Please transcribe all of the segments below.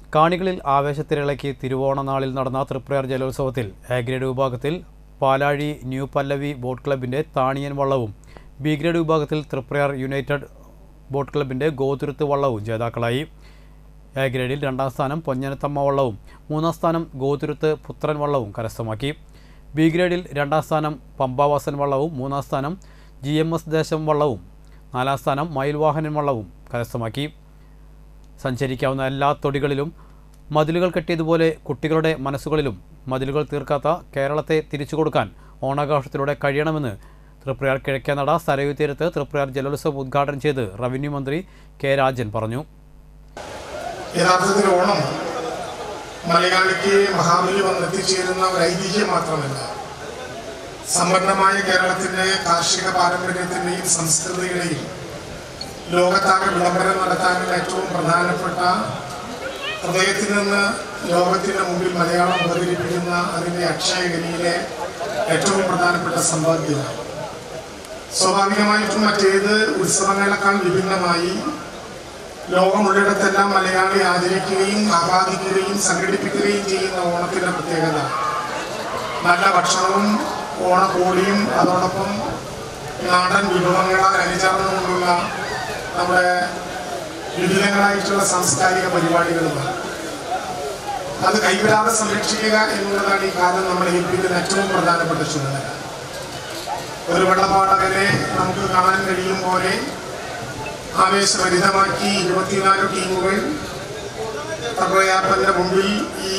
കാണികളിൽ ആവേശത്തിരളക്കി തിരുവോണനാളിൽ നടന്ന തൃപ്രയാർ ജലോത്സവത്തിൽ A grade വിഭാഗത്തിൽ പാലാഴി ന്യൂ പല്ലവി ബോട്ട് ക്ലബിൻ്റെ താണിയൻ വള്ളവും ബി ഗ്രേഡ് വിഭാഗത്തിൽ തൃപ്രയാർ യുണൈറ്റഡ് ബോട്ട് ക്ലബിൻ്റെ ഗോതുരുത്ത് വള്ളവും ജേതാക്കളായി എ ഗ്രേഡിൽ രണ്ടാം സ്ഥാനം പൊന്നനത്തമ്മ വള്ളവും മൂന്നാം സ്ഥാനം ഗോതുരുത്ത് പുത്രൻ വള്ളവും കരസ്ഥമാക്കി ബി ഗ്രേഡിൽ രണ്ടാം സ്ഥാനം പമ്പാവാസൻ വള്ളവും മൂന്നാം സ്ഥാനം ജി എം എസ് ദേശം വള്ളവും നാലാം സ്ഥാനം മയിൽവാഹനൻ വള്ളവും കരസ്ഥമാക്കി സഞ്ചരിക്കാവുന്ന എല്ലാ തൊടികളിലും മതിലുകൾ കെട്ടിയതുപോലെ കുട്ടികളുടെ മനസ്സുകളിലും മതിലുകൾ തീർക്കാത്ത കേരളത്തെ തിരിച്ചു കൊടുക്കാൻ ഓണാഘോഷത്തിലൂടെ കഴിയണമെന്ന് തൃപ്രയാർ കിഴക്കേനട സരയൂ തീരത്ത് തൃപ്രയാർ ജലോത്സവം ഉദ്ഘാടനം ചെയ്ത് റവന്യൂ മന്ത്രി കെ രാജൻ പറഞ്ഞു യഥാർത്ഥത്തിൽ ഓണം മലയാളിക്ക് മഹാബലി വന്നെത്തിച്ചേരുന്ന ഒരു ഐതിഹ്യം മാത്രമല്ല സമ്പന്നമായ കേരളത്തിന്റെ കാർഷിക പാരമ്പര്യത്തിന്റെയും സംസ്കൃതിയുടെയും ലോകത്താകെ വിളംബരം നടത്താനുള്ള ഏറ്റവും പ്രധാനപ്പെട്ട ഹൃദയത്തിൽ നിന്ന് ലോകത്തിന്റെ മുമ്പിൽ മലയാളം അവതരിപ്പിക്കുന്ന അതിന്റെ അക്ഷയഗനിയിലെ ഏറ്റവും പ്രധാനപ്പെട്ട സമ്പാദ്യമാണ് സ്വാഭാവികമായിട്ടും മറ്റേത് ഉത്സവങ്ങളെക്കാൾ വിഭിന്നമായി ലോകമുള്ളിടത്തെല്ലാം മലയാളി ആദരിക്കുകയും ആഹ്ലാദിക്കുകയും സംഘടിപ്പിക്കുകയും ചെയ്യുന്ന ഓണത്തിന്റെ പ്രത്യേകത നല്ല ഭക്ഷണവും ഓണക്കോടിയും അതോടൊപ്പം നാടൻ വിഭവങ്ങളാൽ അനുചരണമുള്ള നമ്മുടെ വിവിധങ്ങളായിട്ടുള്ള സാംസ്കാരിക പരിപാടികളുമാണ് അത് കൈവിടാതെ സംരക്ഷിക്കുക എന്നുള്ളതാണ് ഈ കാലം നമ്മളെ ഏൽപ്പിക്കുന്ന ഏറ്റവും പ്രധാനപ്പെട്ട ചുമതല ഒരു വെള്ളപ്പാടകരെ നമുക്ക് കാണാൻ കഴിയും പോലെ ആവേശഭരിതമാക്കി ഇരുപത്തിനാല് ടീമുകൾ പ്രളയാപ്പന്റെ മുമ്പിൽ ഈ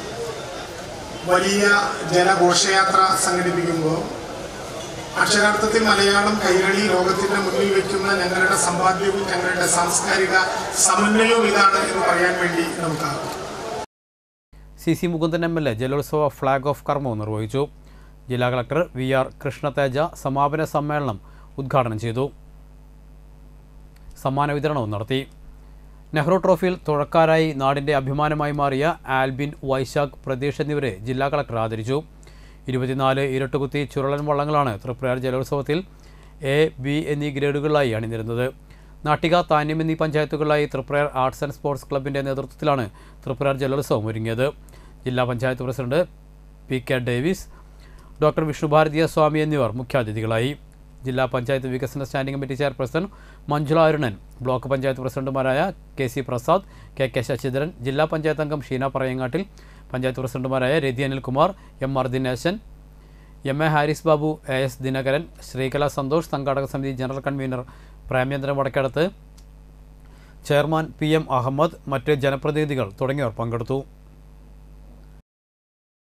വലിയ ജലഘോഷയാത്ര സംഘടിപ്പിക്കുമ്പോൾ അക്ഷരാർത്ഥത്തിൽ മലയാളം കൈരളി ലോകത്തിന്റെ മുന്നിൽ വെക്കുന്ന ഞങ്ങളുടെ സമ്പാദ്യവും ഞങ്ങളുടെ സാംസ്കാരിക സമന്വയവും ഇതാണ് എന്ന് പറയാൻ വേണ്ടി നമുക്കാകും C C Mukundan M L A ജലോത്സവ ഫ്ലാഗ് ഓഫ് കർമ്മവും നിർവഹിച്ചു ജില്ലാ കളക്ടർ വി ആർ കൃഷ്ണതേജ സമാപന സമ്മേളനം ഉദ്ഘാടനം ചെയ്തു സമ്മാന വിതരണവും നടത്തി നെഹ്റു ട്രോഫിയിൽ തുഴക്കാരായി നാടിൻ്റെ അഭിമാനമായി മാറിയ ആൽബിൻ വൈശാഖ് പ്രതീഷ് എന്നിവരെ ജില്ലാ കളക്ടർ ആദരിച്ചു ഇരുപത്തിനാല് ഇരട്ടുകുത്തി ചുരുളൻ വള്ളങ്ങളാണ് തൃപ്രയാർ ജലോത്സവത്തിൽ എ ബി എന്നീ ഗ്രേഡുകളിലായി അണിനിരുന്നത് നാട്ടിക താന്യം എന്നീ പഞ്ചായത്തുകളിലായി തൃപ്രയാർ ആർട്സ് ആൻഡ് സ്പോർട്സ് ക്ലബിൻ്റെ നേതൃത്വത്തിലാണ് തൃപ്രയാർ ജലോത്സവം ഒരുങ്ങിയത് ജില്ലാ panchayat president P K Davis doctor Vishnu Bharatheeya Swami എന്നിവർ മുഖ്യാതിഥികളായി ജില്ലാ പഞ്ചായത്ത് വികസന standing committee chairperson Manjula Arunan block panchayat പ്രസിഡന്റുമാരായ K C Prasad K K Sasidharan ജില്ലാ പഞ്ചായത്ത് അംഗം ഷീന പറയങ്ങാട്ടിൽ പഞ്ചായത്ത് പ്രസിഡന്റുമാരായ Rathi Anilkumar M R Dineshan M A Haris Babu A S Dinakaran Sreekala Santhosh സംഘാടക സമിതി general convener Premendran Vadakkadath chairman P M Ahammed മറ്റ് ജനപ്രതിനിധികൾ തുടങ്ങിയവർ പങ്കെടുത്തു